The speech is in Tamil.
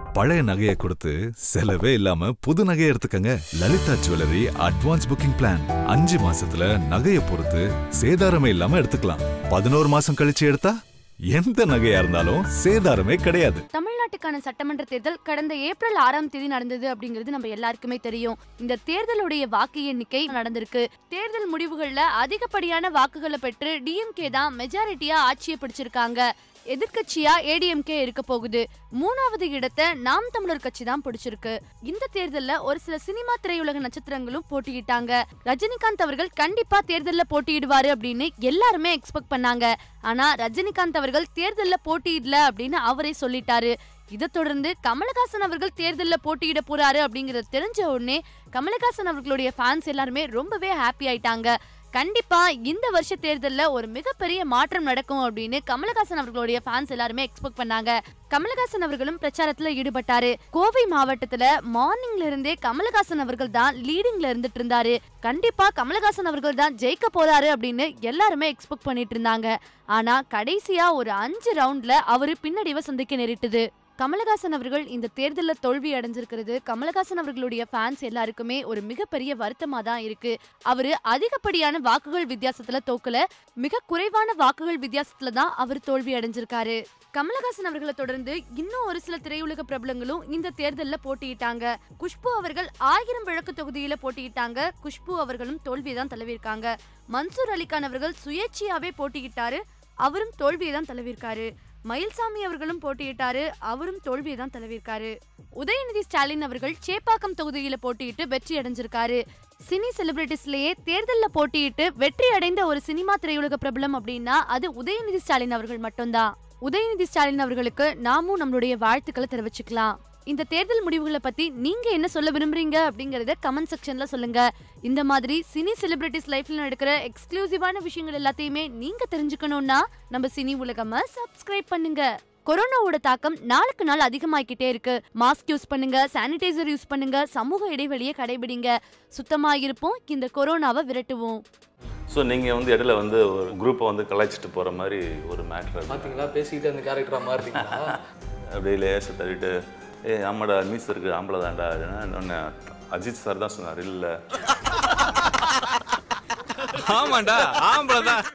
பழைய நகையை கொடுத்து செலவே இல்லாம புது நகையை எடுத்துக்கங்க Lalitha jewellery advance booking plan அஞ்சு மாசத்துல நகையை பொறுத்து சேதாரமே இல்லாம எடுத்துக்கலாம் பதினோரு மாசம் கழிச்சு எடுத்தா எந்த நகையா இருந்தாலும் சேதாரமே கிடையாது தமிழ்நாட்டுக்கான சட்டமன்ற தேர்தல் கடந்த ஏப்ரல் ஆறாம் தேதி நடந்தது அப்படிங்கிறது நம்ம எல்லாருக்குமே தெரியும் இந்த தேர்தலுடைய வாக்கு எண்ணிக்கை நடந்திருக்கு தேர்தல் முடிவுகள்ல அதிகப்படியான வாக்குகளை பெற்று டிஎம்கே தான் மெஜாரிட்டியா ஆட்சியை பிடிச்சிருக்காங்க எதிர்க்கட்சியா ஏடிஎம்கே இருக்க போகுது மூணாவது இடத்தை நாம் தமிழர் கட்சி தான் பிடிச்சிருக்கு இந்த தேர்தல்ல ஒரு சில சினிமா திரையுலக நட்சத்திரங்களும் போட்டியிட்டாங்க ரஜினிகாந்த் அவர்கள் கண்டிப்பா தேர்தல்ல போட்டியிடுவாரு அப்படின்னு எல்லாருமே எக்ஸ்பெக்ட் பண்ணாங்க ஆனா ரஜினிகாந்த் அவர்கள் தேர்தல்ல போட்டியிடல அப்படின்னு அவரே சொல்லிட்டாரு இதை தொடர்ந்து கமலஹாசன் அவர்கள் தேர்தல்ல போட்டியிட போறாரு அப்படிங்கறது தெரிஞ்ச உடனே கமலஹாசன் அவர்களுடைய ஃபேன்ஸ் எல்லாருமே ரொம்பவே ஹாப்பி ஆயிட்டாங்க கண்டிப்பா இந்த வருஷ தேர்தல்ல ஒரு மிகப்பெரிய மாற்றம் நடக்கும் அப்படின்னு கமலஹாசன் அவர்களுடைய ஃபேன்ஸ் எல்லாருமே எக்ஸ்பெக்ட் பண்ணாங்க கமலஹாசன் அவர்களும் பிரச்சாரத்துல ஈடுபட்டாரு கோவை மாவட்டத்துல மார்னிங்ல இருந்தே கமலஹாசன் அவர்கள் தான் லீடிங்ல இருந்துட்டு இருந்தாரு கண்டிப்பா கமலஹாசன் அவர்கள் தான் ஜெயிக்க போறாரு அப்படின்னு எல்லாருமே எக்ஸ்பெக்ட் பண்ணிட்டு இருந்தாங்க ஆனா கடைசியா ஒரு அஞ்சு ரவுண்ட்ல அவரு பின்னடைவை சந்திக்க நேரிட்டது கமலஹாசன் அவர்கள் இந்த தேர்தலில் தோல்வி அடைஞ்சிருக்கிறது கமலஹாசன் அவர்களுடைய ஃபேன்ஸ் எல்லாருக்குமே ஒரு மிகப்பெரிய வருத்தமா தான் இருக்கு அவரு அதிகப்படியான வாக்குகள் வித்தியாசத்துல தோக்கல மிக குறைவான வாக்குகள் வித்தியாசத்துல தான் அவர் தோல்வி அடைஞ்சிருக்காரு கமலஹாசன் அவர்களை தொடர்ந்து இன்னும் ஒரு சில திரையுலக பிரபலங்களும் இந்த தேர்தல்ல போட்டியிட்டாங்க குஷ்பு அவர்கள் ஆயிரம் விளக்கு தொகுதியில போட்டியிட்டாங்க குஷ்பு அவர்களும் தோல்வியை தான் தழுவிருக்காங்க மன்சூர் அலிகான் அவர்கள் சுயேட்சையாவே போட்டியிட்டாரு அவரும் தோல்வியை தான் தழுவிருக்காரு மயில்சாமி அவர்களும் போட்டியிட்டாரு அவரும் தோல்வியை தான் தழுவிருக்காரு உதயநிதி ஸ்டாலின் அவர்கள் சேப்பாக்கம் தொகுதியில போட்டியிட்டு வெற்றி அடைஞ்சிருக்காரு சினி செலிபிரிட்டிஸ்லயே தேர்தல்ல போட்டியிட்டு வெற்றி அடைந்த ஒரு சினிமா திரையுலக பிரபலம் அப்படின்னா அது உதயநிதி ஸ்டாலின் அவர்கள் மட்டும்தான் உதயநிதி ஸ்டாலின் அவர்களுக்கு நாமும் நம்மளுடைய வாழ்த்துக்களை தெரிவிச்சுக்கலாம் இந்த தேர்தல் முடிவுகளை பத்தி நீங்க என்ன சொல்ல விரும்புறீங்க அப்படிங்கறத கமெண்ட் செக்ஷன்ல சொல்லுங்க இந்த மாதிரி சினி செலிபிரிட்டிஸ் லைஃப்ல நடக்கிற எக்ஸ்க்ளூசிவான விஷயங்கள் எல்லாத்தையுமே நீங்க தெரிஞ்சுக்கணும்னா நம்ம சினி உலகம சப்ஸ்கிரைப் பண்ணுங்க கொரோனாவோட தாக்கம் நாளுக்கு நாள் அதிகமாகிக்கிட்டே இருக்கு மாஸ்க் யூஸ் பண்ணுங்க சானிடைசர் யூஸ் பண்ணுங்க சமூக இடைவெளியை கடைபிடிங்க சுத்தமா இருப்போம் இந்த கொரோனாவை விரட்டுவோம் ஸோ நீங்கள் வந்து இடையில வந்து ஒரு குரூப்பை வந்து கலாய்ச்சிட்டு போகிற மாதிரி ஒரு மேட்ரு பாத்தீங்களா பேசிக்கிட்டு அந்த கேரக்டரா மாறுறீங்களா அப்படியே லேசை தள்ளிட்டு ஏ ஆமாடா மீஸ் இருக்கு ஆம்பளை தான்டா ஒன்று அஜித் சார் தான் சொன்னார் இல்லை ஆமாண்டா ஆம்பளை தான்